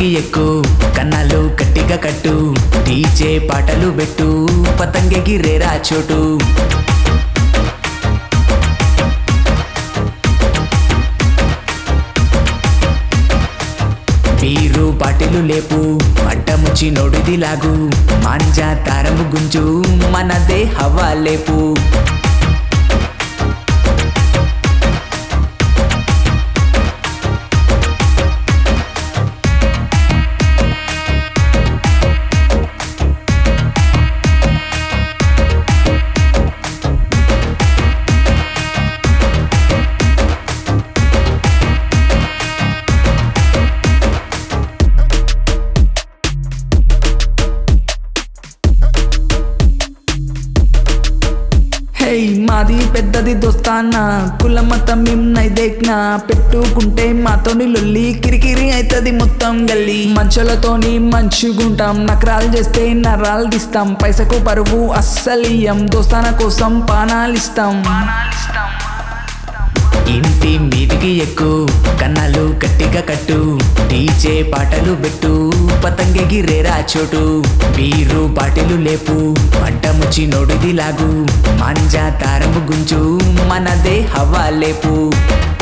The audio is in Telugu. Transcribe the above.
మీదికి ఎక్కు కన్నాలు గట్టిగా కట్టు డీజే పాటలు పెట్టు పతంగికి రేరా చోటు బీరు బాటిలు లేపు అడ్డముచ్చి నోడిది లాగు మాంజా తారము గుంజు మనదే హవా లేపు హే మాది పెద్దది దోస్తానా కుల మతం నైదేక్నా పెట్టుకుంటే మాతోని లొల్లి కిరికిరి అవుతుంది మొత్తం గల్లి మంచులతోని మంచుగుంటాం నకరాలు చేస్తే నరాలు తీస్తాం పైసకు పరువు అస్సలియం దోస్తాన కోసం పానాలిస్తాం ఇంటి మీదికి ఎక్కు కన్నాలు గట్టిగా కట్టు డీజే పాటలు పెట్టు పతంగికి రేరా చోటు బీరు బాటిలు లేపు అడ్డముచ్చి నోడిది లాగు మాంజా తారము గుంజు మనదే హవా లేపు